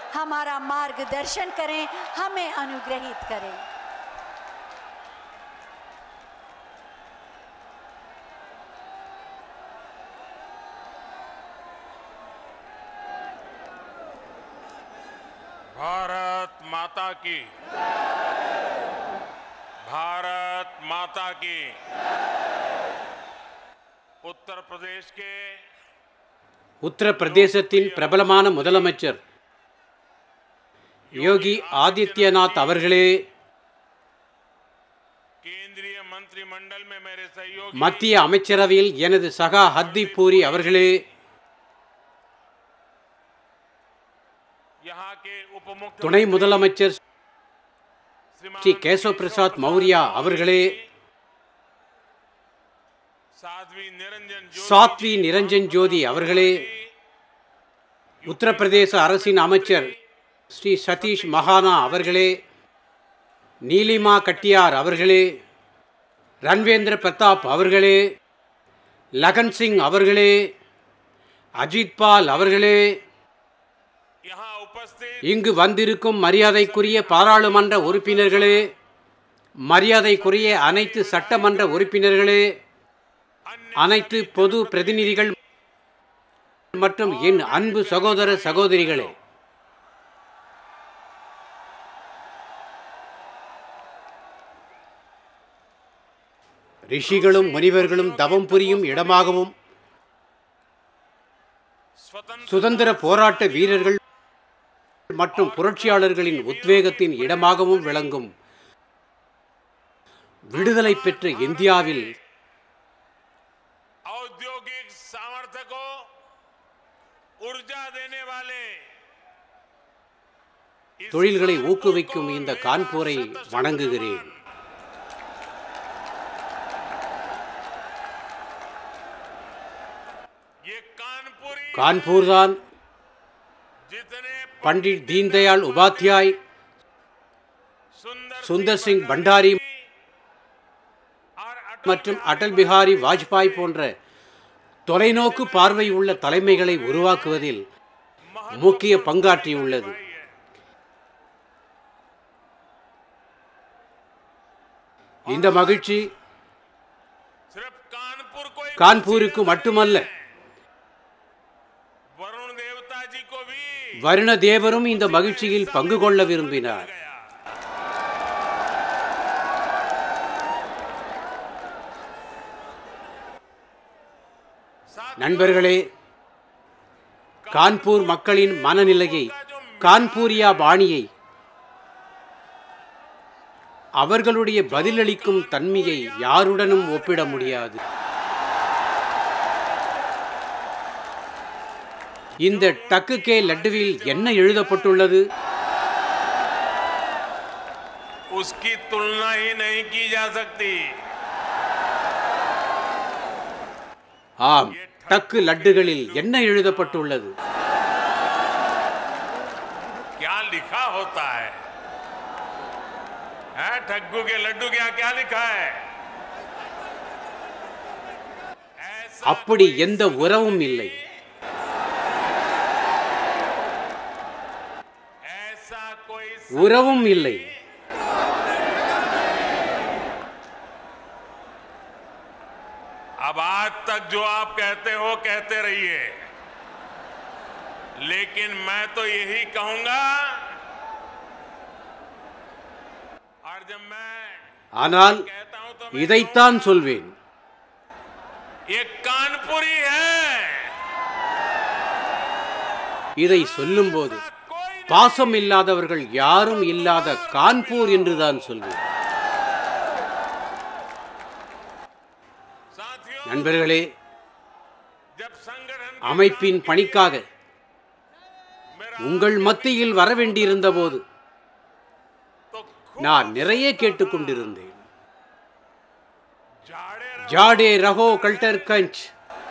हमारा मार्गदर्शन करें हमें अनुग्रहित करें भारत माता की भारत माता की उत्तर प्रदेश के உத்தரப்பிரதேசத்தின் பிரபலமான முதலமைச்சர் யோகி ஆதித்யநாத் அவர்களே केंद्रीय मंत्रिमंडल में मेरे सहयोगी மத்திய அமைச்சரவையில் எனது சகா ஹர்தீப் பூரி அவர்களே यहाँ के उप துணை मुख्यमंत्री முதலமைச்சர் श्रीमान ஸ்ரீ கேசவ பிரசாத் மௌரியா அவர்களே साध्वी निरंजन ज्योति சாத்வி நிரஞ்சன் ஜோதி அவர்களே உத்தரப்பிரதேச அரசின் அமைச்சர் ஸ்ரீ சதீஷ் மகானா அவர்களே நீலிமா கட்டியார் அவர்களே ரன்வேந்திர பிரதாப் அவர்களே லகன் சிங் அவர்களே அஜித் பால் அவர்களே यहाँ उपस्थित இங்கு வந்திருக்கும் மரியாதைக்குரிய பாராளுமன்ற உறுப்பினர்களே மரியாதைக்குரிய அனைத்து சட்டமன்ற உறுப்பினர்களே அனைத்து பொது பிரதிநிதிகள் மற்றும் என் அன்பு சகோதர சகோதரிகளே ரிஷிகளும் முனிவர்களும் தவம் புரியும் இடமாகவும் स्वतंत्र சுதந்திர போராட்ட வீரர்கள் மற்றும் புரட்சியாளர்களின் உத்வேகத்தின் இடமாகவும் விளங்கும் விடுதலை பெற்ற இந்தியாவில் औद्योगिक सामर्थ्य को ऊर्जा देने वाले इस தொழில்களை कानपुर ஊக்குவிக்கும் को இந்த मेरा கான்பூரை शत शत வணங்குகிறேன் नमन। ये कानपुरी கான்பூர் தான் जितने பண்டிட் தீன்தயாள் உபாத்யாய் सुंदर சுந்தர் சிங் பண்டாரி और अटल மற்றும் அடல் பிஹாரி வாஜ்பாய் போன்ற தொலைநோக்கு பார்வை உள்ள தலைமைகளை உருவாக்குவதில் முக்கிய பங்காற்றியுள்ளது இந்த மகிழ்ச்சி सिर्फ कानपुर को ही கான்பூருக்கு மட்டுமல்ல वरुण देवता जी को भी வருண தேவரும் இந்த மகிழ்ச்சியில் பங்கு கொள்ள விரும்பினார் गया साथ நண்பர்களே கான்பூர் மக்களின் மனநிலையை கான்பூரியா பாணியை அவர்களுடைய பதிலளிக்கும் தன்மையை யாருடனும் ஒப்பிட முடியாது இந்த டக்கு கே லட்டுவில் என்ன எழுதப்பட்டுள்ளது उसकी तुलना ही नहीं की जा सकती ஆம் டக்கு லட்டுகளில் என்ன எழுதப்பட்டுள்ளது क्या लिखा होता है हैं, ठग्गू के लड्डू क्या क्या लिखा है ऐसा அப்படி எந்த உறவும் இல்லை ऐसा कोई உறவும் இல்லை अब आज तक जो आप कहते हो कहते रहिए लेकिन मैं तो यही कहूंगा और जब मैं ஆனால் कहता हूं तो मैं இதைத்தான் சொல்வேன் ये कानपुरी है இதை சொல்லும்போது कोई नहीं। பாசம் இல்லாதவர்கள் யாரும் இல்லாத கான்பூர் என்றுதான் சொல்வேன் साथियों நண்பர்களே जब संगठन அமைப்பின் பணிக்காக मेरा உங்கள் மத்தியில் வர வேண்டியிருந்த போது तो நான் நிறைய கேட்டுக்கொண்டிருந்தேன் झाड़े रहो, ஜாடே ரஹோ கல்டர் கஞ்ச்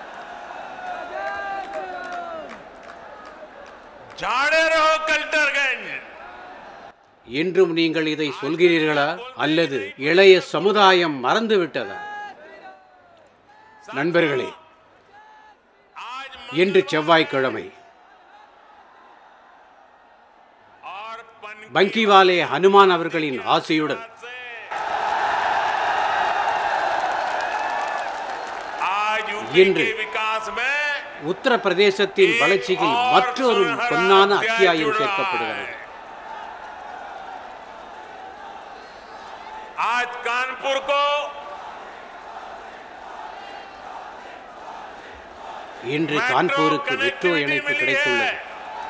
झाड़े रहो कल्टरगंज என்றும் நீங்கள் இதை சொல்கிறீர்களா அல்லது இளைய சமுதாயம் மறந்துவிட்டதா நண்பர்களே आज இன்று செவ்வாய்க்கிழமை பங்கிவாலே ஹனுமான் அவர்களின் ஆசையுடன் से आज यूपी இன்று के विकास में உத்தரப்பிரதேசத்தின் வளர்ச்சியில் மற்றொரு பொன்னான அத்தியாயம் சேர்க்கப்படுகிறது आज कानपुर को இன்று मेट्रो கான்பூருக்கு மெட்ரோ कनेक्टिविटी இணைப்பு मिली கிடைத்துள்ளது है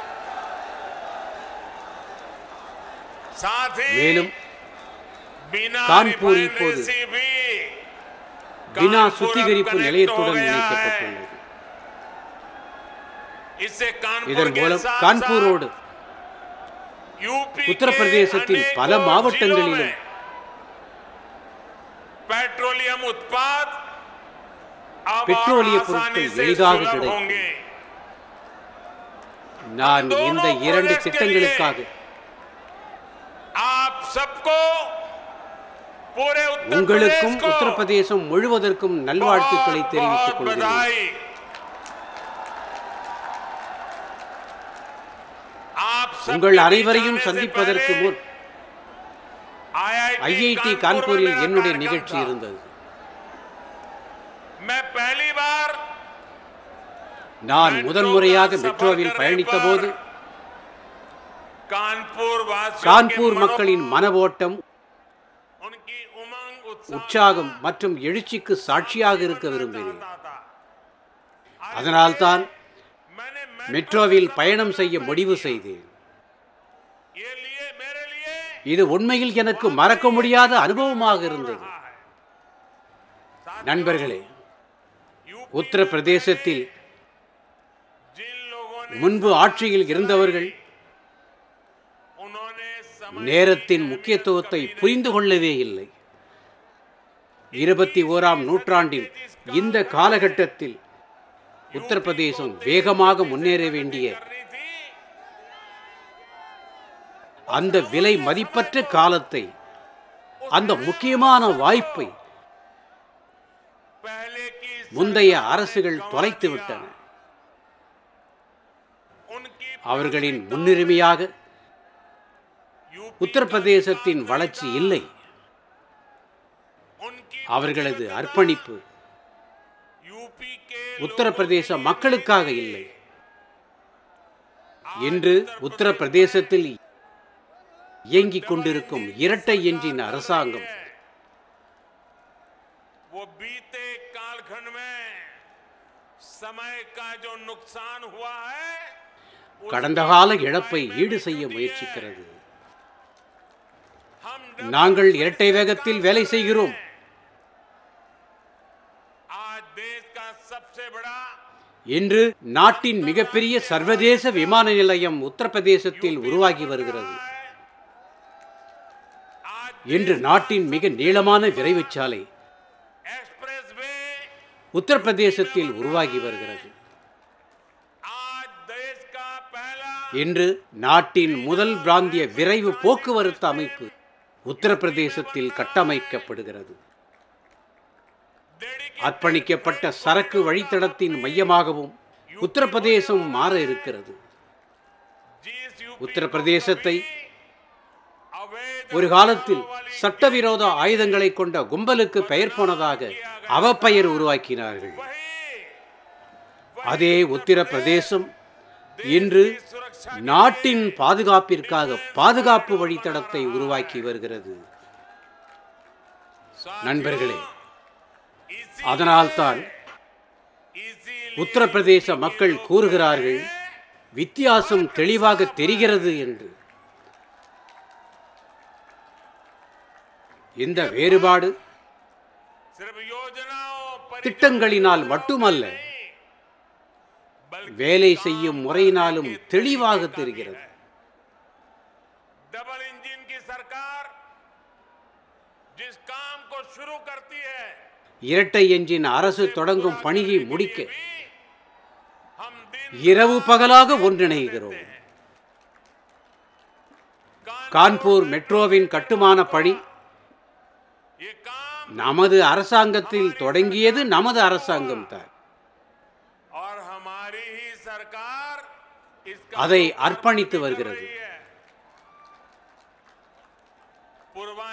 साथ ही மேலும் बिना कानपुर रिफाइनरी இப்போது से भी பினா कानपुर अब சுத்திகரிப்பு connect நிலையத்துடன் हो गया है। இணைக்கப்பட்டுள்ளது इससे कानपुर இதன் के மூலம் साथ கான்பூரோடு साथ यूपी के உத்தரப்பிரதேசத்தின் பல अनेकों மாவட்டங்களிலும் जिलों में पेट्रोलियम उत्पाद अब பெட்ரோலிய और आसानी பொருட்கள் से எளிதாக सुलभ கிடைக்கும். होंगे நான் இந்த இரண்டு திட்டங்களுக்காக आप सबको पूरे उत्तर உங்களுக்கும் प्रदेश को உத்தரப்பிரதேசம் முழுவதற்கும் நல்வாழ்த்துக்களை बहुत- தெரிவித்துக் बहुत கொள்கிறேன் बधाई आप सबके உங்கள் बीच அனைவரையும் आने से சந்திப்பதற்கு पहले முன் ஐஐடி कानपुर கான்பூரில் में मेरा என்னுடைய कार्यक्रम நிகழ்ச்சி था। இருந்தது मैं पहली बार நான் मेट्रो முதன்முறையாக का सफर மெட்ரோவில் करने பயணித்த पर போது कानपुर वासियों கான்பூர் के மக்களின் மன ஓட்டம் मनों- उनकी उमंग उत्साह உற்சாகம் மற்றும் எழுச்சிக்கு சாட்சியாக இருக்க விரும்பினேன் चाहता था। அதனால்தான் मैंने मेट्रो மெட்ரோவில் பயணம் செய்ய முடிவு செய்தேன் ये लिए मेरे लिए இது உண்மையில் எனக்கு மறக்க முடியாத அனுபவமாக இருந்தது நண்பர்களே यूपी உத்தரப்பிரதேசத்தில் जिन लोगों ने முன்பு ஆட்சியில் இருந்தவர்கள் उन्होंने समय நேரத்தின் முக்கியத்துவத்தை புரிந்து கொள்ளவே இல்லை இருபத்தி ஓராம் நூற்றாண்டின் இந்த காலகட்டத்தில் உத்தரப்பிரதேசம் வேகமாக முன்னேற வேண்டிய करनी थी அந்த விலை மதிப்பற்ற காலத்தை அந்த முக்கியமான வாய்ப்பை पहले की முந்தைய அரசுகள் தொலைத்து விட்டன उनकी அவர்களின் முன்னுரிமையாக यूपी உத்தரப்பிரதேசத்தின் வளர்ச்சி இல்லை उनकी அவர்களது அர்ப்பணிப்பு यूपी के உத்தரப்பிரதேச மக்களுக்காக இல்லை இன்று உத்தரப்பிரதேசத்தில் இயங்கிக் கொண்டிருக்கும் இரட்டை என்ஜின் அரசாங்கம் वो बीते कालखंड में समय का जो नुकसान हुआ है கடந்த கால இழப்பை ஈடு செய்ய முயற்சிக்கிறது हम நாங்கள் இரட்டை வேகத்தில் வேலை செய்கிறோம் आज देश का सबसे बड़ा இன்று நாட்டின் மிகப்பெரிய சர்வதேச விமான நிலையம் உத்தரப்பிரதேசத்தில் உருவாகி வருகிறது आज இன்று நாட்டின் மிக நீளமான விரைவுச் சாலை एक्सप्रेस वे உத்தரப்பிரதேசத்தில் உருவாகி வருகிறது आज देश का पहला இன்று நாட்டின் முதல் பிராந்திய விரைவு போக்குவரத்து அமைப்பு உத்தரப்பிரதேசத்தில் கட்டமைக்கப்படுகிறது डेडिकेटेड அர்ப்பணிக்கப்பட்ட சரக்கு வழித்தடத்தின் மையமாகவும் உத்தரப்பிரதேசம் மாற இருக்கிறது जिस यूपी உத்தரப்பிரதேசத்தை अवैध ஒரு காலத்தில் சட்டவிரோத ஆயுதங்களை கொண்ட கும்பலுக்கு பெயர் போனதாக அவப்பெயர் உருவாக்கினார்கள் वही அதே உத்தரப்பிரதேசம் இன்று सुरक्षा நாட்டின் பாதுகாப்பிற்காக பாதுகாப்பு வழித்தடத்தை உருவாக்கி வருகிறது நண்பர்களே इसी அதனால்தான் इसी உத்தரப்பிரதேச மக்கள் கூறுகிறார்கள் வித்தியாசம் தெளிவாக தெரிகிறது என்று இந்த வேறுபாடு सिर्फ योजनाओं परियोजनाओं திட்டங்களினால் மட்டுமல்ல बल्कि வேலை செய்யும் முறையினாலும் தெளிவாக தெரிகிறது डबल इंजन की सरकार जिस काम को शुरू करती है இரட்டை என்ஜின் அரசு தொடங்கும் பணியை முடிக்க हम दिन இரவு பகலாக ஒன்றிணைகிறோம் கான்பூர் மெட்ரோவின் கட்டுமான பணி ये काम நமது அரசாங்கத்தில் தொடங்கியது நமது அரசாங்கம் தான் और हमारी ही सरकार इसका அதை அர்ப்பணித்து வருகிறது रही है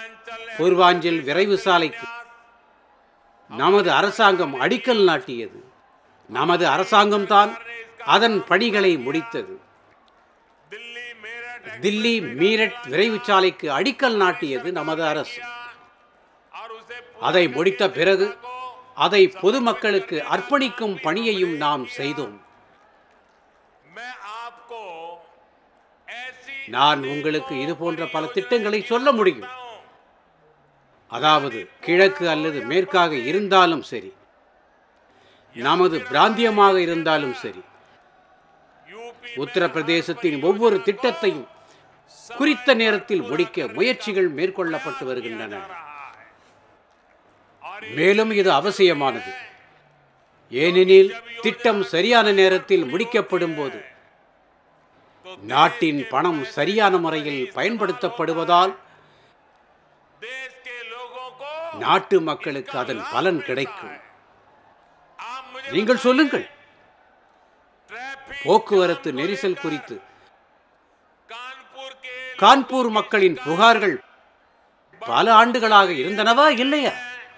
पूर्वांचल பூர்வாஞ்சல் விரைவு சாலைக்கு நமது அரசாங்கம் அடிக்கல் நாட்டியது நமது அரசாங்கம்தான் அதன் பணிகளை முடித்தது दिल्ली मेरठ தில்லி மீரட் விரைவு சாலைக்கு அடிக்கல் நாட்டியது நமது அரசு और उसे அதை முடித்த பிறகு அதை பொதுமக்களுக்கு அர்ப்பணிக்கும் பணியையும் நாம் செய்தோம் मैं आपको ऐसी நான் உங்களுக்கு இது போன்ற பல திட்டங்களை சொல்ல முடியும் அதாவது கிழக்கு அல்லது மேற்காக இருந்தாலும் சரி நமது பிராந்தியமாக இருந்தாலும் சரி यूपी உத்தரப்பிரதேசத்தின் ஒவ்வொரு திட்டத்தையும் குறித்த நேரத்தில் முடிக்க முயற்சிகள் மேற்கொள்ளப்பட்டு வருகின்றன रहा है और மேலும் இது அவசியமானது ஏனெனில் திட்டம் சரியான நேரத்தில் முடிக்கப்படும் போது நாட்டின் பணம் சரியான முறையில் பயன்படுத்தப்படுவதால் देश के लोगों को நாட்டு மக்களுக்கு அதன் பலன் கிடைக்கும் आप मुझे நீங்கள் சொல்லுங்கள் ट्रैफिक போக்குவரத்து நெரிசல் குறித்து कानपुर के கான்பூர் மக்களின் புகார்கள் பல ஆண்டுகளாக இருந்தனவா இல்லையா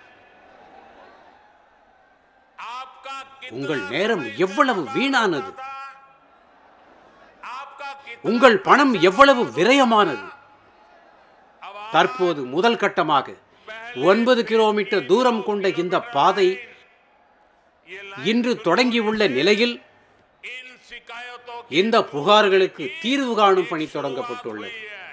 आपका कितना உங்கள் நேரம் எவ்வளவு வீணானது था? आपका कितना உங்கள் பணம் எவ்வளவு விரயமானது தற்போது முதல் கட்டமாக ஒன்பது கிலோமீட்டர் தூரம் கொண்ட இந்த பாதை ये இன்று தொடங்கியுள்ள நிலையில் इन शिकायतों இந்த புகார்களுக்கு தீர்வு காணும் பணி தொடங்கப்பட்டுள்ளது की है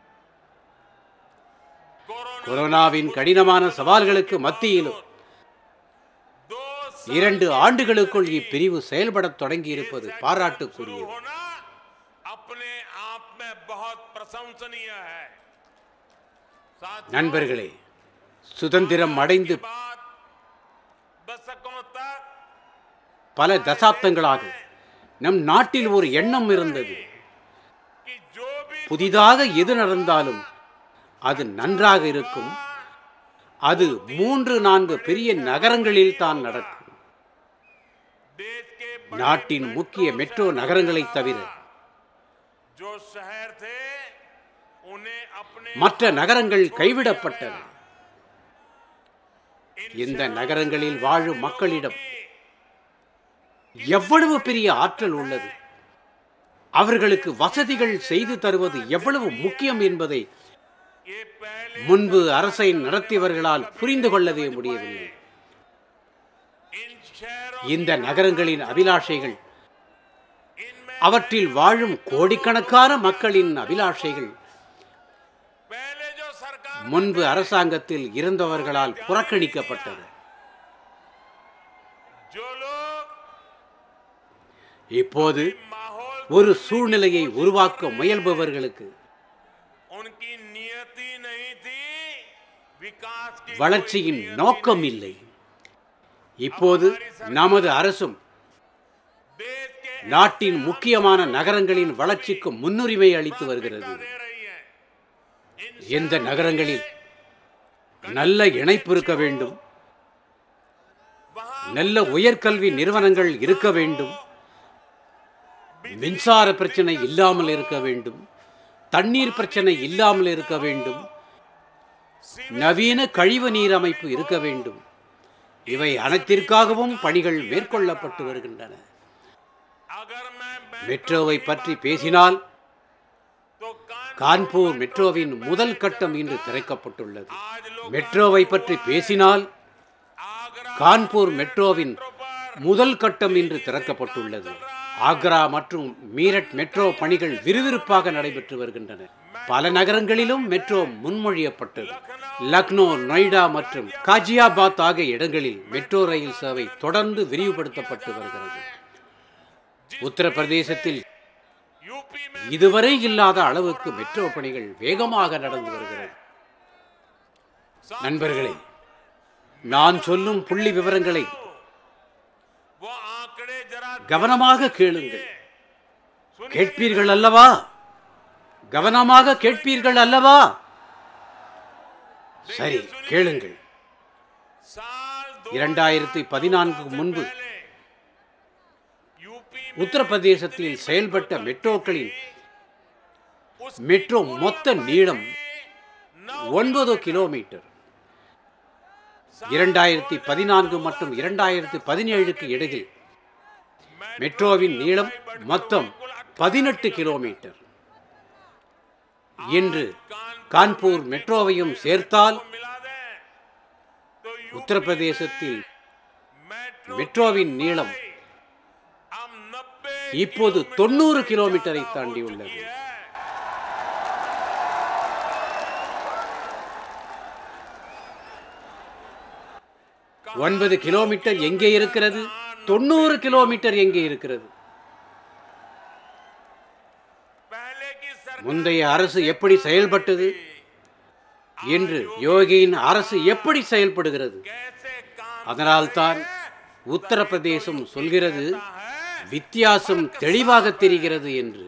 कोरोना கொரோனாவின் கடினமான சவால்களுக்கு மத்தியிலும் दो இரண்டு ஆண்டுகளுக்குள் இப்பிரிவு செயல்படத் தொடங்கியிருப்பது பாராட்டுக்குரியது होना अपने आप में बहुत प्रशंसनीय है साथ நண்பர்களே சுதந்திரம் அடைந்து बाद दशकों तक பல தசாப்தங்களாக நம் நாட்டில் ஒரு எண்ணம் இருந்தது कि जो भी புதிதாக எது நடந்தாலும் அது நன்றாக இருக்கும் அது மூன்று நான்கு பெரிய நகரங்களில் தான் நடக்கும் देश के நாட்டின் முக்கிய மெட்ரோ நகரங்களைத் தவிர जो शहर थे उन्हें अपने மற்ற நகரங்கள் கைவிடப்பட்டன இந்த நகரங்களில் வாழும் மக்களிடம் எவ்வளவு பெரிய ஆற்றல் உள்ளது அவர்களுக்கு வசதிகள் செய்து தருவது எவ்வளவு முக்கியம் என்பதை ये पहले முன்பு அரசை நடத்தியவர்களால் புரிந்து கொள்ளவே முடியவில்லை इन शहरों இந்த நகரங்களின் அபிலாஷைகள் इनमें அவற்றில் வாழும் கோடிக்கணக்கான மக்களின் அபிலாஷைகள் पहले जो सरकार முன்பு அரசாங்கத்தில் இருந்தவர்களால் புறக்கணிக்கப்பட்டன जो लोग இப்போது माहौल ஒரு சூழ்நிலையை உருவாக்க முயல்பவர்களுக்கு उनकी नियति नहीं थी विकास की வளர்ச்சியின் நோக்கம் இல்லை இப்போது நமது அரசும் देश के நாட்டின் முக்கியமான நகரங்களின் வளர்ச்சிக்கு முன்னுரிமை அளித்து வருகிறது दे रही है इन இந்த நகரங்களில் நல்ல இணைப்பு இருக்க வேண்டும் நல்ல உயர்கல்வி நிறுவனங்கள் இருக்க வேண்டும் மின்சார பிரச்சனை இல்லாமல் இருக்க வேண்டும் தண்ணீர் பிரச்சனை இல்லாமல் இருக்க வேண்டும் நவீன கழிவு நீர் அமைப்பு இருக்க வேண்டும் இவை அனைத்திற்காகவும் பணிகள் மேற்கொள்ளப்பட்டு வருகின்றன अगर मैं मैं மெட்ரோவை பற்றி பேசினால் तो कान கான்பூர் மெட்ரோவின் முதல் கட்டம் இன்று திறக்கப்பட்டுள்ளது आज लोग மெட்ரோவை பற்றி பேசினால் आगरा கான்பூர் மெட்ரோவின் முதல் கட்டம் இன்று திறக்கப்பட்டுள்ளது ஆக்ரா மற்றும் மீரட் மெட்ரோ பணிகள் விறுவிறுப்பாக நடைபெற்று வருகின்றன பல நகரங்களிலும் மெட்ரோ முன்மொழியப்பட்டது லக்னோ நொய்டா மற்றும் காஜியாபாத் ஆகிய இடங்களில் மெட்ரோ ரயில் சேவை தொடர்ந்து விரிவுபடுத்தப்பட்டு வருகிறது உத்தரப்பிரதேசத்தில் यूपी में இதுவரை இல்லாத அளவுக்கு மெட்ரோ பணிகள் வேகமாக நடந்து வருகிறது நண்பர்களே நான் சொல்லும் புள்ளி விவரங்களை वो आंकड़े जरा கவனமாக கேளுங்கள் கேட்பீர்கள் அல்லவா கவனமாக கேட்பீர்கள் அல்லவா சரி கேளுங்கள் साल दो இரண்டாயிரத்தி பதினான்கு முன்பு पहले यूपी में உத்தரப்பிரதேசத்தில் செயல்பட்ட மெட்ரோக்களின் மெட்ரோ மொத்த நீளம் ஒன்பது கிலோமீட்டர் இரண்டாயிரத்தி பதினான்கு மற்றும் இரண்டாயிரத்தி பதினேழுக்கு இடையில் மெட்ரோவின் நீளம் மொத்தம் பதினெட்டு கிலோமீட்டர் இன்று கான்பூர் மெட்ரோவையும் சேர்த்தால் मिला दें तो यूपी உத்தரப்பிரதேசத்தில் मेट्रो மெட்ரோவின் நீளம் हम 90 இப்போது தொண்ணூறு கிலோமீட்டரை தாண்டியுள்ளது है ஒன்பது கிலோமீட்டர் எங்கே இருக்கிறது தொண்ணூறு கிலோமீட்டர் எங்கே இருக்கிறது पहले की सरकार முந்தைய அரசு எப்படி செயல்பட்டது என்று யோகியின் அரசு எப்படி செயல்படுகிறது कैसे काम அதனால்தான் உத்தரப்பிரதேசம் சொல்கிறது है வித்தியாசம் தெளிவாக தெரிகிறது என்று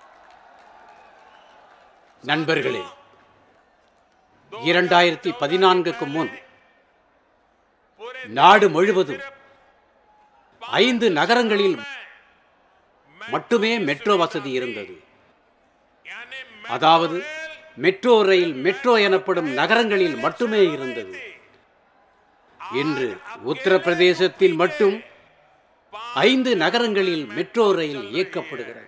நண்பர்களே இரண்டாயிரத்தி பதினான்குக்கு முன் पूरे நாடு முழுவதும் ஐந்து நகரங்களில் மட்டுமே மெட்ரோ வசதி இருந்தது यानी அதாவது மெட்ரோ ரயில் மெட்ரோ எனப்படும் நகரங்களில் மட்டுமே இருந்தது இன்று உத்தரப்பிரதேசத்தில் மட்டும் ஐந்து நகரங்களில் மெட்ரோ ரயில் இயக்கப்படுகிறது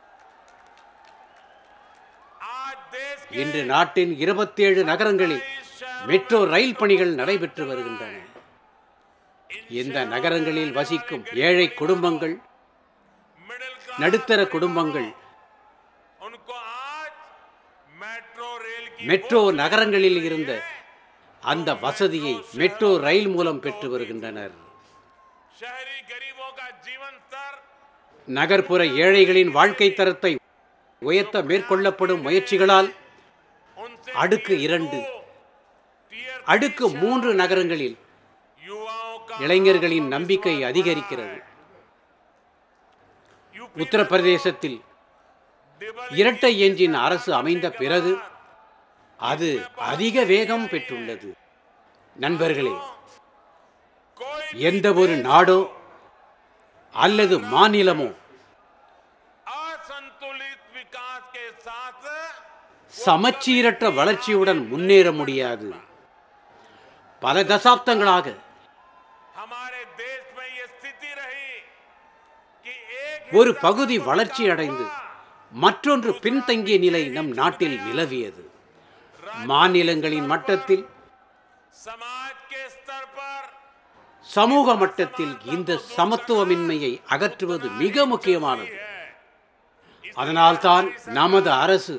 आज देश के இன்று நாட்டின் இருபத்தேழு நகரங்களில் மெட்ரோ ரயில் பணிகள் நடைபெற்று வருகின்றன இந்த நகரங்களில் வசிக்கும் ஏழை குடும்பங்கள் मिडिल क्लास நடுத்தர குடும்பங்கள் उनको आज मेट्रो रेल की மெட்ரோ நகரங்களில் இருந்த அந்த வசதியை மெட்ரோ ரயில் மூலம் பெற்று வருகின்றனர் शहरी गरीबों का जीवन स्तर நகர்ப்புற ஏழைகளின் வாழ்க்கை தரத்தை உயர்த்த மேற்கொள்ளப்படும் முயற்சிகளால் उनसे அடுக்கு இரண்டு टीयर அடுக்கு மூன்று நகரங்களில் युवाओं का இளைஞர்களின் நம்பிக்கை அதிகரிக்கிறது यूपी உத்தரப்பிரதேசத்தில் डबल இரட்டை என்ஜின் அரசு அமைந்த பிறகு அது அதிக வேகம் பெற்றுள்ளது நண்பர்களே कोई எந்த ஒரு நாடோ அல்லது மாநிலமோ असंतुलित विकास के साथ சமச்சீரற்ற வளர்ச்சியுடன் முன்னேற முடியாது பல தசாப்தங்களாக हमारे देश में ये स्थिति रही कि एक ஒரு பகுதி வளர்ச்சி அடைந்து மற்றொன்று பின்தங்கிய நிலை நம் நாட்டில் நிலவியது மாநிலங்களின் மட்டத்தில் समाज के स्तर पर சமூக மட்டத்தில் இந்த சமத்துவமின்மையை அகற்றுவது மிக முக்கியமானது அதனால்தான் நமது அரசு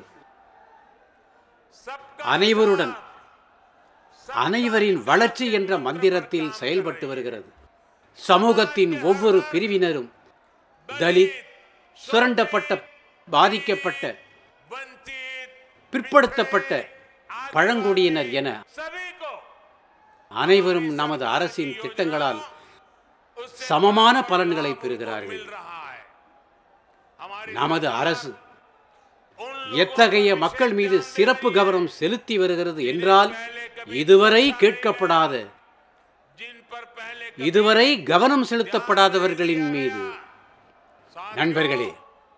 सबका அனைவருடன் அனைவரின் வளர்ச்சி என்ற மந்திரத்தில் செயல்பட்டு வருகிறது சமூகத்தின் ஒவ்வொரு பிரிவினரும் தலித் சுரண்டப்பட்ட பாதிக்கப்பட்ட वंचित பிற்படுத்தப்பட்ட பழங்குடியினர் என सभी को அனைவரும் நமது அரசின் திட்டங்களால் उससे சமமான பலன்களை பெறுகிறார்கள் मिल रहा है हमारी நமது அரசு उन எத்தகைய மக்கள் மீது சிறப்பு கவனம் செலுத்தி வருகிறது என்றால் இதுவரை கேட்கப்படாத जिन पर पहले இதுவரை கவனம் செலுத்தப்படாதவர்களின் மீது நண்பர்களே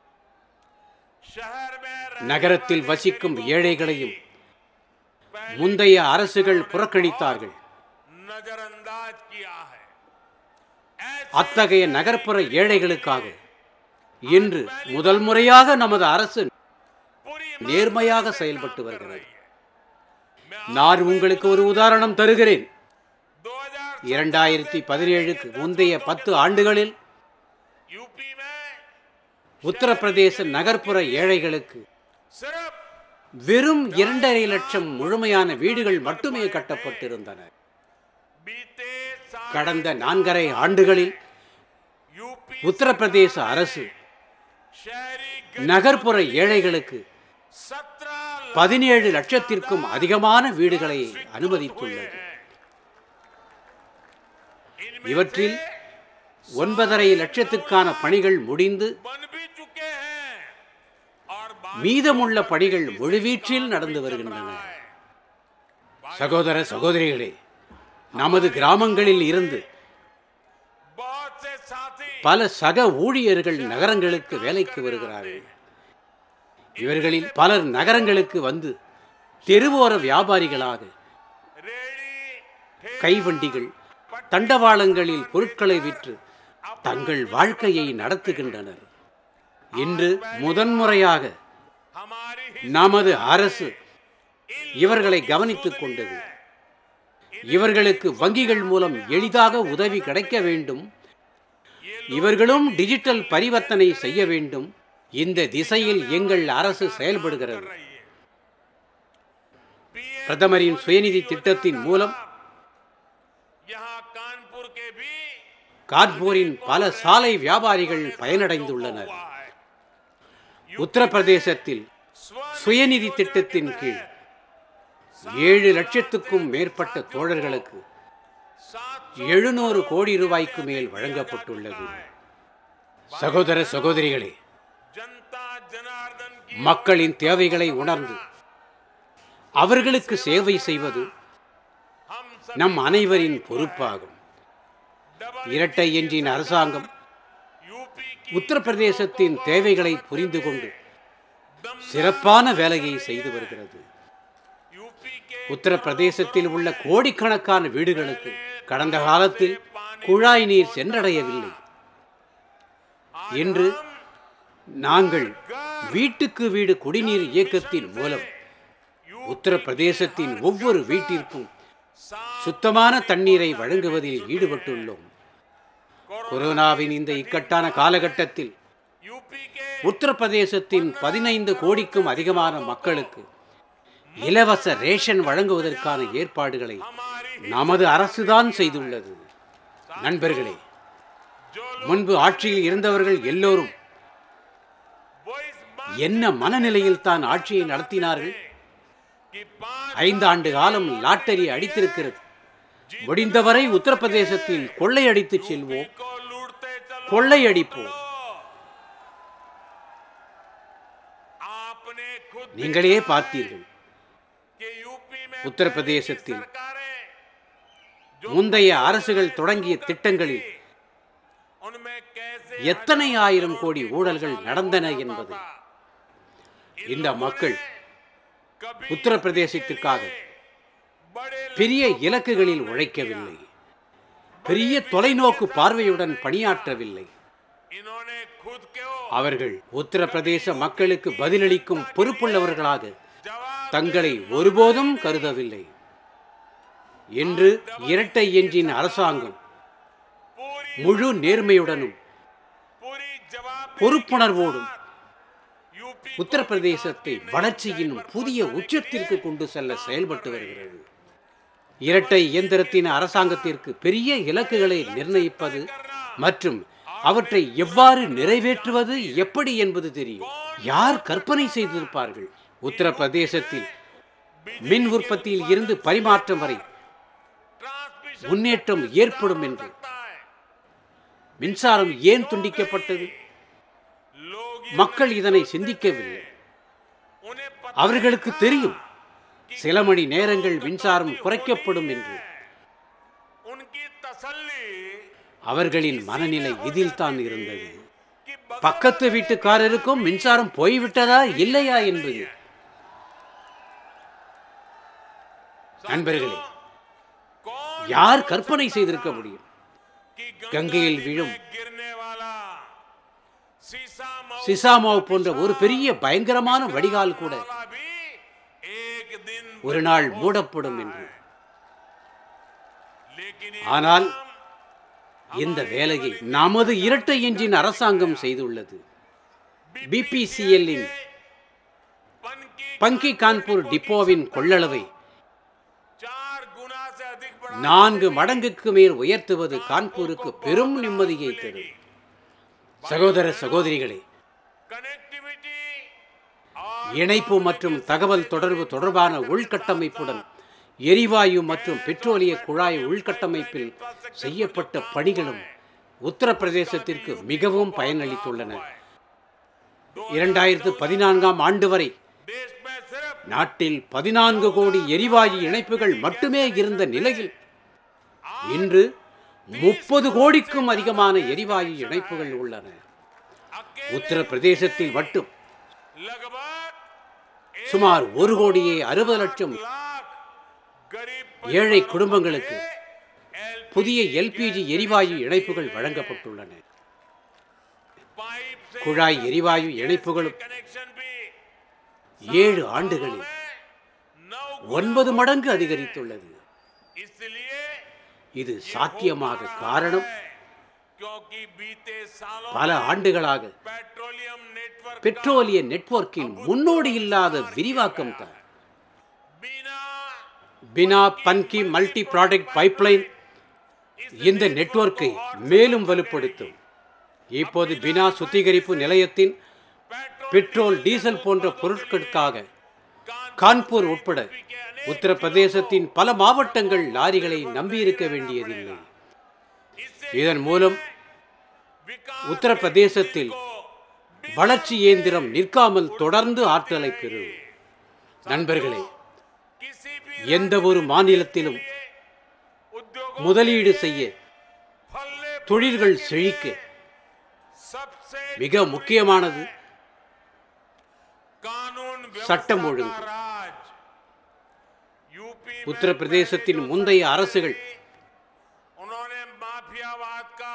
शहर में रहने நகரத்தில் வசிக்கும் ஏழைகளையும் முந்தைய அரசுகள் புறக்கணித்தார்கள் नजरअंदाज किया है ऐसे அத்தகைய நகர்ப்புற ஏழைகளுக்காக இன்று முதல் முறையாக நமது அரசு पूरी நேர்மையாக செயல்பட்டு வருகிறது நான் உங்களுக்கு ஒரு உதாரணம் தருகிறேன் 2000 இரண்டாயிரத்தி பதினேழுக்கு முந்தைய பத்து ஆண்டுகளில் यूपी में உத்தரப்பிரதேச நகர்ப்புற ஏழைகளுக்கு सिर्फ வெறும் இரண்டரை லட்சம் முழுமையான வீடுகள் மட்டுமே கட்டப்பட்டிருந்தன बीते साल கடந்த நான்கரை ஆண்டுகளில் यूपी உத்தரப்பிரதேச அரசு शहरी நகர்ப்புற ஏழைகளுக்கு सत्रह பதினேழு லட்சத்திற்கும் அதிகமான வீடுகளை அனுமதித்துள்ளது இவற்றில் ஒன்பதரை லட்சத்துக்கான பணிகள் முடிந்து बन भी चुके हैं और बाकी மீதமுள்ள பணிகள் முழுவீச்சில் நடந்து வருகின்றன சகோதர சகோதரிகளே நமது கிராமங்களில் இருந்து बहुत से साथी பல சக ஊழியர்கள் நகரங்களுக்கு வேலைக்கு வருகிறார்கள் இவர்களில் பலர் நகரங்களுக்கு வந்து தெருவோர வியாபாரிகளாக रेडी ठेला, கைவண்டிகள் தண்டவாளங்களில் பொருட்களை விற்று தங்கள் வாழ்க்கையை நடத்துகின்றனர் இன்று முதன்முறையாக हमारी ही நமது அரசு இவர்களை கவனித்துக் கொண்டது இவர்களுக்கு வங்கிகள் மூலம் எளிதாக உதவி கிடைக்க வேண்டும் இவர்களும் டிஜிட்டல் பரிவர்த்தனை செய்ய வேண்டும் இந்த திசையில் எங்கள் அரசு செயல்படுகிறது रही है பிரதமரின் சுயநிதி திட்டத்தின் மூலம் यहाँ कानपुर के भी கான்பூரின் பல சாலை வியாபாரிகள் பயனடைந்துள்ளனர் உத்தரப்பிரதேசத்தில் சுயநிதி திட்டத்தின் கீழ் ஏழு லட்சத்துக்கும் மேற்பட்ட தோழர்களுக்கு எழுநூறு கோடி ரூபாய்க்கு மேல் வழங்கப்பட்டுள்ளது சகோதர சகோதரிகளே जनता जनार्दन की மக்களின் தேவைகளை உணர்ந்து அவர்களுக்கு சேவை செய்வது हम सब நம் அனைவரின் பொறுப்பாகும் இரட்டை என்ஜின் அரசாங்கம் यूपी की உத்தரப்பிரதேசத்தின் தேவைகளை புரிந்து கொண்டு சிறப்பான வேலையை செய்து வருகிறது यूपी के உத்தரப்பிரதேசத்தில் உள்ள கோடிக்கணக்கான வீடுகளுக்கு கடந்த காலத்தில் குழாய் நீர் சென்றடையவில்லை இன்று நாங்கள் வீட்டுக்கு வீடு குடிநீர் இயக்கத்தின் மூலம் உத்தரப்பிரதேசத்தின் ஒவ்வொரு வீட்டிற்கும் சுத்தமான தண்ணீரை வழங்குவதில் ஈடுபட்டுள்ளோம் கொரோனாவின் இந்த இக்கட்டான காலகட்டத்தில் यूपी के உத்தரப்பிரதேசத்தின் பதினைந்து கோடிக்கும் அதிகமான மக்களுக்கு இலவச ரேஷன் வழங்குவதற்கான ஏற்பாடுகளை நமது அரசுதான் செய்துள்ளது நண்பர்களே जो முன்பு ஆட்சியில் இருந்தவர்கள் எல்லோரும் वो इस बात என்ன மனநிலையில் தான் ஆட்சியை நடத்தினார்கள் की पांच ஐந்தாண்டு காலம் லாட்டரி அடித்திருக்கிறது முடிந்தவரை உத்தரப்பிரதேசத்தில் கொள்ளையடித்து செல்வோம் को लूटते चलो கொள்ளையடிப்போம் आपने खुद நீங்களே பார்த்தீர்கள் के यूपी में உத்தரப்பிரதேசத்தில் सरकारें முந்தைய அரசுகள் தொடங்கிய திட்டங்களில் उनमें कैसे எத்தனை ஆயிரம் கோடி ஊழல்கள் நடந்தன என்பது இந்த மக்கள் कभी உத்தரப்பிரதேசத்திற்காக बड़े பெரிய இலக்குகளில் உழைக்கவில்லை பெரிய தொலைநோக்கு பார்வையுடன் பணியாற்றவில்லை इन्होंने खुद को அவர்கள் உத்தரப்பிரதேச மக்களுக்கு பதிலளிக்கும் பொறுப்புள்ளவர்களாக जवाब தங்களை ஒருபோதும் கருதவில்லை இன்று இரட்டை என்ஜின் அரசாங்கம் पूरी முழு நேர்மையுடனும் पूरी जवाब பொறுப்புணர்வோடும் यूपी உத்தரப்பிரதேசத்தை வளர்ச்சியின் புதிய உச்சத்திற்கு கொண்டு செல்ல செயல்பட்டு வருகிறது இரட்டை இயந்திரத்தின் அரசாங்கத்திற்கு பெரிய இலக்குகளை நிர்ணயிப்பது மற்றும் அவற்றை எவ்வாறு நிறைவேற்றுவது எப்படி என்பது தெரியும் யார் கற்பனை செய்திருப்பார்கள் உத்தரப்பிரதேசத்தில் மின் உற்பத்தியில் இருந்து பரிமாற்றம் வரை ट्रांसमिशन முன்னேற்றம் ஏற்படும் என்று करता है மின்சாரம் ஏன் துண்டிக்கப்பட்டது लोग மக்கள் இதனை சிந்திக்கவில்லை उन्हें पता அவர்களுக்கு தெரியும் சில மணி நேரங்கள் மின்சாரம் குறைக்கப்படும் என்று उनकी तसल्ली அவர்களின் மனநிலை இதில் தான் இருந்தது कि बगल பக்கத்து வீட்டுக்காரருக்கும் மின்சாரம் போய்விட்டதா இல்லையா என்பது நண்பர்களே कौन யார் கற்பனை செய்திருக்க முடியும் की கங்கையில் விழும் गिरने वाला सीसा मऊ சிசாமாவ் போன்ற ஒரு பெரிய பயங்கரமான வடிகால் கூட वाला भी एक दिन ஒரு நாள் மூடப்படும் என்று लेकिन ஆனால் இந்த வேலையை நமது இரட்டை என்ஜின் அரசாங்கம் செய்துள்ளது பிபிசிஎல்லின் पन की பங்கி கான்பூர் டிப்போவின் கொள்ளளவை चार गुना से अधिक बढ़ा நான்கு மடங்குக்கு மேல் உயர்த்துவது கான்பூருக்கு பெரும் நிம்மதியை தரும் சகோதர சகோதரிகளே कनेक्टिविटी और இணைப்பு மற்றும் தகவல் தொடர்பு தொடர்பான உள்கட்டமைப்புடன் எரிவாயு மற்றும் பெட்ரோலிய குழாய் உள்கட்டமைப்பில் செய்யப்பட்ட பணிகளும் உத்தரப்பிரதேசத்திற்கு மிகவும் பயனளித்துள்ளன இரண்டாயிரத்து பதினான்காம் ஆண்டு வரை देश में सिर्फ நாட்டில் பதினான்கு கோடி எரிவாயு இணைப்புகள் மட்டுமே இருந்த நிலையில் இன்று முப்பது கோடிக்கும் அதிகமான எரிவாயு இணைப்புகள் உள்ளன अकेले உத்தரப்பிரதேசத்தில் மட்டும் लगभग சுமார் ஒரு கோடியே அறுபது லட்சம் लाख गरीब ஏழை குடும்பங்களுக்கு एलपीजी புதிய எல்பிஜி எரிவாயு இணைப்புகள் வழங்கப்பட்டுள்ளன पाइप से குழாய் எரிவாயு இணைப்புகளும் कनेक्शन भी ஏழு ஆண்டுகளில் नौ ஒன்பது மடங்கு அதிகரித்துள்ளது इसलिए இது சாத்தியமாக காரணம் है क्योंकि बीते सालों பல ஆண்டுகளாக पेट्रोलियम नेटवर्क பெட்ரோலிய நெட்வொர்க்கின் முன்னோடி இல்லாத விரிவாக்கம் தான் बिना பினா பன்கி மல்டி ப்ராடக்ட் பைப்லைன் இந்த நெட்வொர்க்கை மேலும் வலுப்படுத்தும் இப்போது பினா சுத்திகரிப்பு நிலையத்தின் பெட்ரோல் டீசல் போன்ற பொருட்களுக்காக கான்பூர் உட்பட உத்தரப்பிரதேசத்தின் பல மாவட்டங்கள் லாரிகளை நம்பியிருக்க வேண்டியதில்லை இதன் மூலம் உத்தரப்பிரதேசத்தில் வளர்ச்சி இயந்திரம் நிற்காமல் தொடர்ந்து ஆற்றலை பெறும் நண்பர்களே किसी भी எந்த ஒரு மாநிலத்திலும் उद्योग முதலீடு செய்ய फलने தொழில்கள் செழிக்க सबसे மிக முக்கியமானது कानून சட்டம் व्यवस्था ஒழுங்கு. का राज यूपी में உத்தரப்பிரதேசத்தின் முந்தைய அரசுகள் उन्होंने माफियावाद का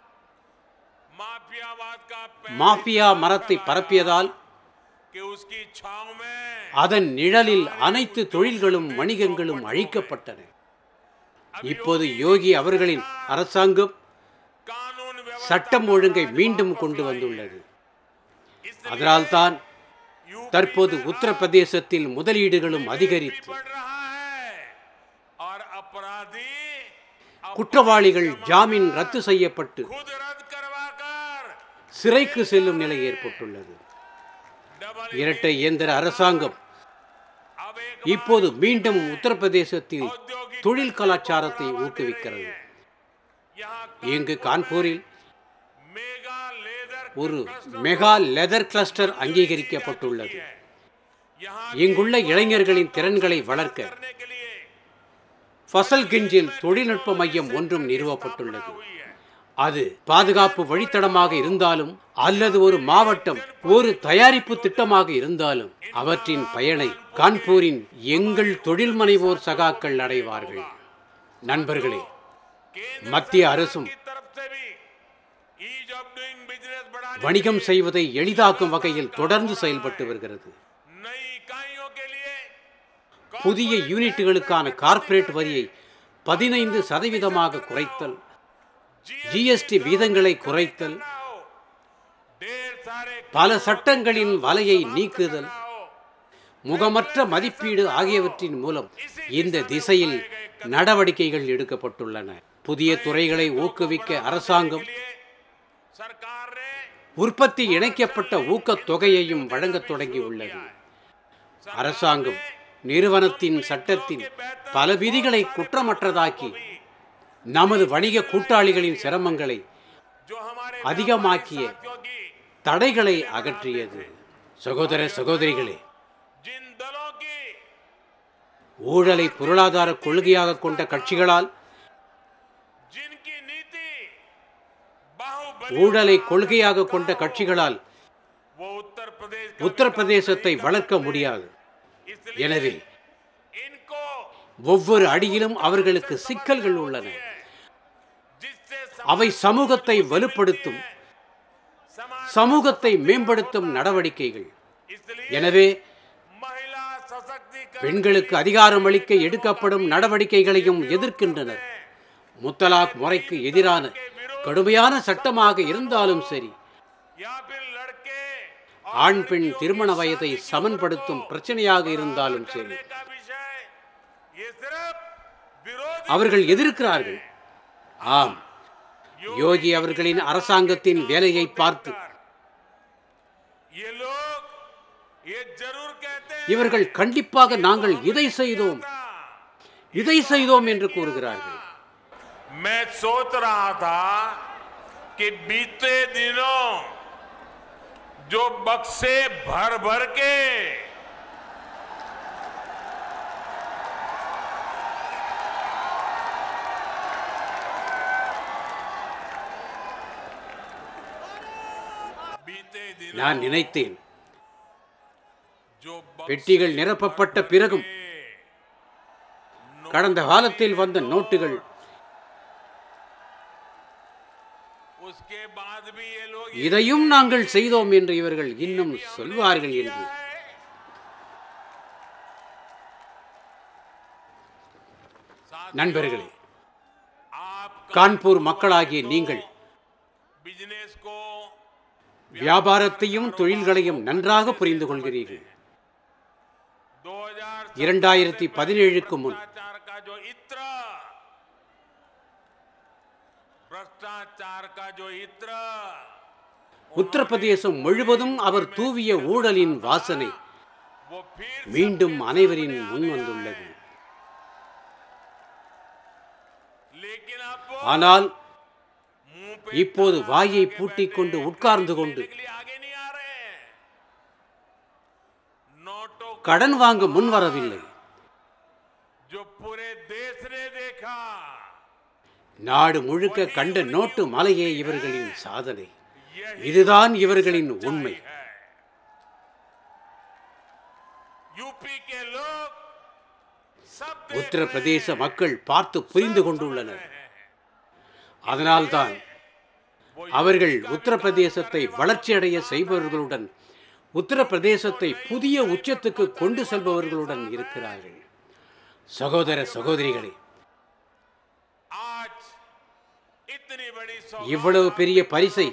माफियावाद का पैर மாஃபியா மரத்தை பரப்பியதால் कि उसकी छाव में அதன் நிழலில் அனைத்து தொழில்களும் வணிகங்களும் அழிக்கப்பட்டன இப்போது யோகி அவர்களின் அரசாங்கம் कानून व्यवस्था சட்டம் ஒழுங்கை மீண்டும் கொண்டு வந்துள்ளது அதனால்தான் தற்போது உத்தரப்பிரதேசத்தில் முதலீடுகளும் அதிகரித்து बढ़ रहा है और अपराधी अब குற்றவாளிகள் ஜாமீன் ரத்து செய்யப்பட்டு खुद रद्द करवा कर சிறைக்கு செல்லும் நிலை ஏற்பட்டுள்ளது डबल இரட்டை இயந்திர அரசாங்கம் अब एक இப்போது மீண்டும் உத்தரப்பிரதேசத்தில் தொழில் கலாச்சாரத்தை ஊக்குவிக்கிறது यहाँ இங்கு கான்பூரில் मेगा लेदर ஒரு மெகா லெதர் கிளஸ்டர் அங்கீகரிக்கப்பட்டுள்ளது यहाँ இங்குள்ள இளைஞர்களின் திறன்களை வளர்க்க करने के लिए ஃபசல்கிஞ்சில் தொழில்நுட்ப மையம் ஒன்றும் நிறுவப்பட்டுள்ளது हुई है அது பாதுகாப்பு வழித்தடமாக இருந்தாலும் அல்லது ஒரு மாவட்டம் ஒரு தயாரிப்பு திட்டமாக இருந்தாலும் அவற்றின் பயனை கான்பூரின் எங்கள் தொழில் முனைவோர் சகாக்கள் அடைவார்கள் நண்பர்களே மத்திய அரசும் की तरफ से भी ईज ऑफ डूइंग बिजनेस बढ़ाने வணிகம் செய்வதை எளிதாக்கும் வகையில் தொடர்ந்து செயல்பட்டு வருகிறது नई इकाइयों के लिए புதிய யூனிட்டுகளுக்கான கார்ப்பரேட் வரியை பதினைந்து சதவீதமாக குறைத்தல் ஜிஎஸ்டி வீதங்களை குறைத்தல் ढेर सारे பல சட்டங்களின் வலையை நீக்குதல் முகமற்ற மதிப்பீடு ஆகியவற்றின் மூலம் இந்த திசையில் நடவடிக்கைகள் எடுக்கப்பட்டுள்ளன புதிய துறைகளை ஊக்குவிக்க அரசாங்கம் सरकार ने உற்பத்தி இணைக்கப்பட்ட ஊக்கத் தொகையையும் வழங்கத் தொடங்கியுள்ளது அரசாங்கம் நிறுவனத்தின் சட்டத்தின் பல விதிகளை குற்றமற்றதாக்கி நமது வணிக கூட்டாளிகளின் சிரமங்களை जो हमारे அதிகமாக்கிய साथियों की தடைகளை அகற்றியது சகோதர சகோதரிகளே जिन दलों की ஊழலை பொருளாதார கொள்கையாக கொண்ட கட்சிகளால் जिनकी नीति बाहुबली ஊழலை கொள்கையாக கொண்ட கட்சிகளால் वो उत्तर प्रदेश का உத்தரப்பிரதேசத்தை வளர்க்க முடியாது इसलिए எனவே इनको ஒவ்வொரு அடியிலும் அவர்களுக்கு சிக்கல்கள் உள்ளன जिससे அவை சமூகத்தை வலுப்படுத்தும் समाज சமூகத்தை மேம்படுத்தும் நடவடிக்கைகள் इसलिए எனவே महिला सशक्तिकरण பெண்களுக்கு அதிகாரம் அளிக்க எடுக்கப்படும் நடவடிக்கைகளையும் எதிர்க்கின்றனர் முத்தலாக் முறைக்கு எதிரான கடுமையான சட்டமாக இருந்தாலும் சரி या फिर लड़के ஆண் பெண் திருமண வயதை சமன்படுத்தும் பிரச்சனையாக இருந்தாலும் சரி का विषय ये सिर्फ विरोधी அவர்கள் எதிர்க்கிறார்கள் ஆம் யோகி அவர்களின் அரசாங்கத்தின் வேலையை பார்த்து ये लोग ये जरूर कहते हैं இவர்கள் கண்டிப்பாக நாங்கள் இதை செய்தோம் இதை செய்தோம் என்று கூறுகிறார்கள் मैं सोच रहा था कि बीते दिनों जो बक्से भर भर के बीते दिनों நான் நினைத்தேன் जो பெட்டிகள் நிரப்பப்பட்ட பிறகும் கடந்த காலத்தில் வந்த நோட்டுகள் उसके बाद भी ये लोग இதையும் நாங்கள் செய்தோம் என்று இவர்கள் இன்னும் சொல்வார்கள் என்று நண்பர்களே आप கான்பூர் மக்களாகிய நீங்கள் बिजनेस को வியாபாரத்தையும் தொழில்களையும் நன்றாக புரிந்து கொள்கிறீர்கள் 2000 இரண்டாயிரத்தி பதினேழுக்கு முன் भ्रष्टाचार का जो इत्र भ्रष्टाचार का जो इत्र உத்தரப்பிரதேசம் முழுவதும் அவர் தூவிய ஊழலின் வாசனை वो फिर மீண்டும் அனைவரின் முன் வந்துள்ளது लेकिन अब वो ஆனால் मुंह पे இப்போது வாயை பூட்டிக் கொண்டு உட்கார்ந்து கொண்டு के लिए आगे नहीं आ रहे हैं नोटों का கடன் வாங்க முன் வரவில்லை जो पूरे देश ने देखा நாடு முழுக்க கண்ட நோட்டு மலையே இவர்களின் சாதனை இதுதான் இவர்களின் உண்மை है यूपी के लोग सब देख உத்தரப்பிரதேச மக்கள் பார்த்து புரிந்து கொண்டுள்ளனர் அதனால்தான் அவர்கள் உத்தரப்பிரதேசத்தை வளர்ச்சியடைய செய்பவர்களுடன் உத்தரப்பிரதேசத்தை புதிய உச்சத்துக்கு கொண்டு செல்பவர்களுடன் இருக்கிறார்கள் சகோதர சகோதரிகளே आज इतनी बड़ी இவ்வளவு பெரிய பரிசை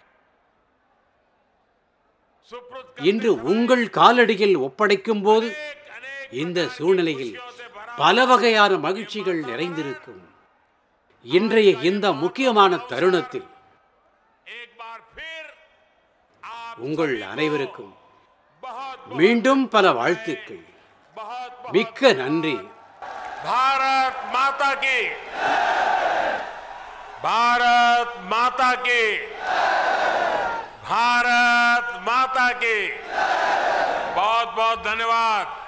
सुप्रत இன்று உங்கள் காலடியில் ஒப்படைக்கும் போது अनेक இந்த சூழ்நிலையில் பல வகையான மகிழ்ச்சிகள் நிறைந்திருக்கும் இன்றைய இந்த முக்கியமான தருணத்தில் एक बार फिर आप உங்கள் அனைவருக்கும் बहुत மீண்டும் பல வாழ்த்துக்கள் बहुत बहुत மிக்க நன்றி भारत माता की भारत माता की भारत माता की बहुत बहुत धन्यवाद